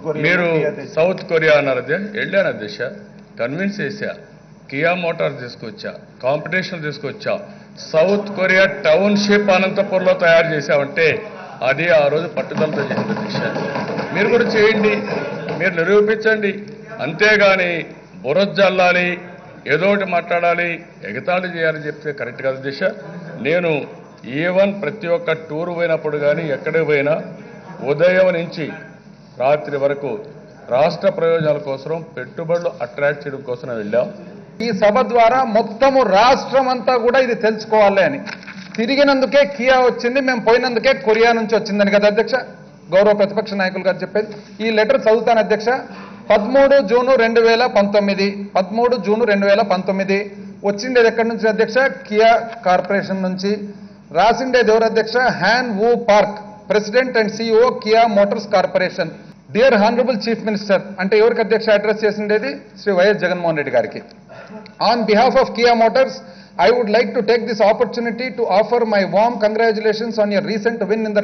Korea మీరు Kia తెచ్చి- south Korea అన్నారు అధ్యక్ష వెళ్ళాను అధ్యక్ష కన్విన్స్ చేశా కియా మోటార్ తీసుకొచ్చా కాంపిటీషన్ తీసుకొచ్చా సౌత్ కొరియా టౌన్షిప్ అనంతపూర్లో తయారు చేశామంటే అది ఆ రోజు పట్టుదలతో చేసింది అధ్యక్ష మీరు కూడా చేయండి మీరు నిరూపించండి అంతేగాని బురద జల్లాలి ఏదో ఒకటి మాట్లాడాలి ఎగతాళి చేయాలని చెప్తే కరెక్ట్ కాదు దిశ నేను ఈవెన్ ప్రతి ఒక్క టూర్ పోయినప్పుడు కానీ ఎక్కడికి పోయినా ఉదయం నుంచి రాత్రి వరకు రాష్ట్ర ప్రయోజనాల కోసం పెట్టుబడులు అట్రాక్ట్ చేయడం కోసం వెళ్ళాం ఈ సభ ద్వారా మొత్తము రాష్ట్రం అంతా కూడా ఇది తెలుసుకోవాలి అని తిరిగినందుకే కియా వచ్చింది మేము పోయినందుకే కొరియా నుంచి వచ్చిందని కదా అధ్యక్ష గౌరవ ప్రతిపక్ష నాయకులు గారు చెప్పేది ఈ లెటర్ చదువుతాను అధ్యక్ష పదమూడు జూను రెండు వేల పంతొమ్మిది పదమూడు జూను రెండు వేల పంతొమ్మిది వచ్చిండేది ఎక్కడి నుంచి అధ్యక్ష కియా కార్పొరేషన్ నుంచి రాసిండేది ఎవరు అధ్యక్ష Han Woo Park president and CEO Kia Motors corporation dear honourable chief minister అంటే ఎవరికి అధ్యక్ష అడ్రస్ చేసిండేది శ్రీ వైఎస్ జగన్మోహన్ రెడ్డి గారికి On behalf of Kia Motors, I would like to take this opportunity to offer my warm congratulations on your recent win in the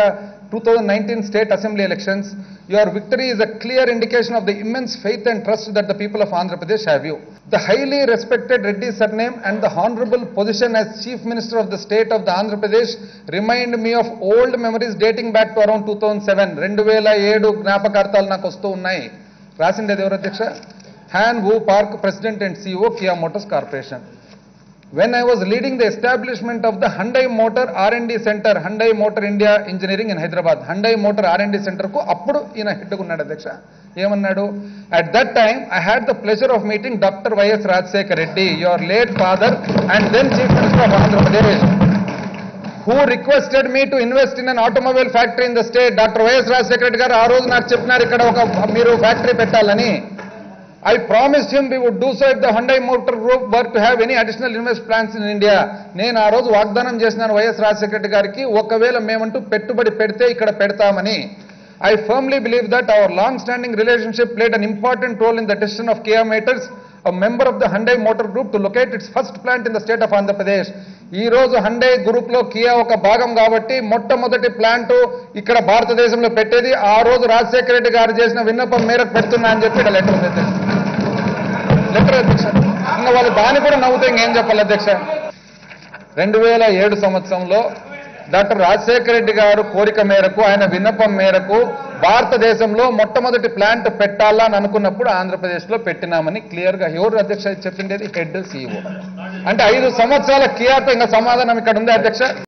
2019 State Assembly elections. Your victory is a clear indication of the immense faith and trust that the people of Andhra Pradesh have you. The highly respected Reddy surname and the honorable position as Chief Minister of the state of the Andhra Pradesh remind me of old memories dating back to around 2007. రెండు వేల ఏడు జ్ఞాపకార్థాలు నాకు వస్తూ ఉన్నాయి రాసిండేది ఎవరు అధ్యక్ష Han Woo Park president and CEO Kia Motors corporation when I was leading the establishment of the Hyundai Motor R&D Center, Hyundai Motor India Engineering in Hyderabad, Hyundai Motor R&D Center కు అప్పుడు ఈయన హెడ్గా ఉన్నాడు అధ్యక్ష ఏమన్నాడు at that time I had the pleasure of meeting doctor YS Rajasekhar Reddy your late father and then chief minister of Andhra Pradesh who requested me to invest in an automobile factory in the state doctor YS Rajasekhara Reddy గారు ఆ రోజు నాకు చెప్పినారు ఇక్కడ ఒక మీరు factory పెట్టాలని I promised him we would do so if the Hyundai Motor Group were to have any additional invest plans in India. నేను ఆ రోజు వాగ్దానం చేసినాను వైఎస్ రాజశేఖర రెడ్డి గారికి ఒకవేళ మేమంటూ పెట్టుబడి పెడితే ఇక్కడ పెడతామని I firmly believe that our long-standing relationship played an important role in the decision of Kia Motors, a member of the Hyundai Motor Group, to locate its first plant in the state of Andhra Pradesh. ఈ రోజు హండే group లో Kia ఒక భాగం కాబట్టి మొట్టమొదటి plant ఇక్కడ భారతదేశంలో పెట్టేది ఆ రోజు రాజశేఖర రెడ్డి గారు చేసిన విన్నపం మేరకు పెడుతున్నా అని చెప్పి ఇక్కడ లెటర్ ఉంది అధ్యక్ష. లెటర్ అధ్యక్ష ఇంకా వాళ్ళు దాన్ని కూడా నవ్వుతే ఇంకేం చెప్పాలి అధ్యక్ష రెండు వేల ఏడు సంవత్సరంలో డాక్టర్ రాజశేఖర రెడ్డి గారు కోరిక మేరకు ఆయన విన్నపం మేరకు భారతదేశంలో మొట్టమొదటి ప్లాంట్ పెట్టాలా అని అనుకున్నప్పుడు ఆంధ్రప్రదేశ్లో పెట్టినామని క్లియర్గా ఎవరు అధ్యక్ష చెప్పిండేది హెడ్ సీఈఓ అంటే ఐదు సంవత్సరాల కియాతో ఇంకా సమాధానం ఇక్కడ ఉంది అధ్యక్ష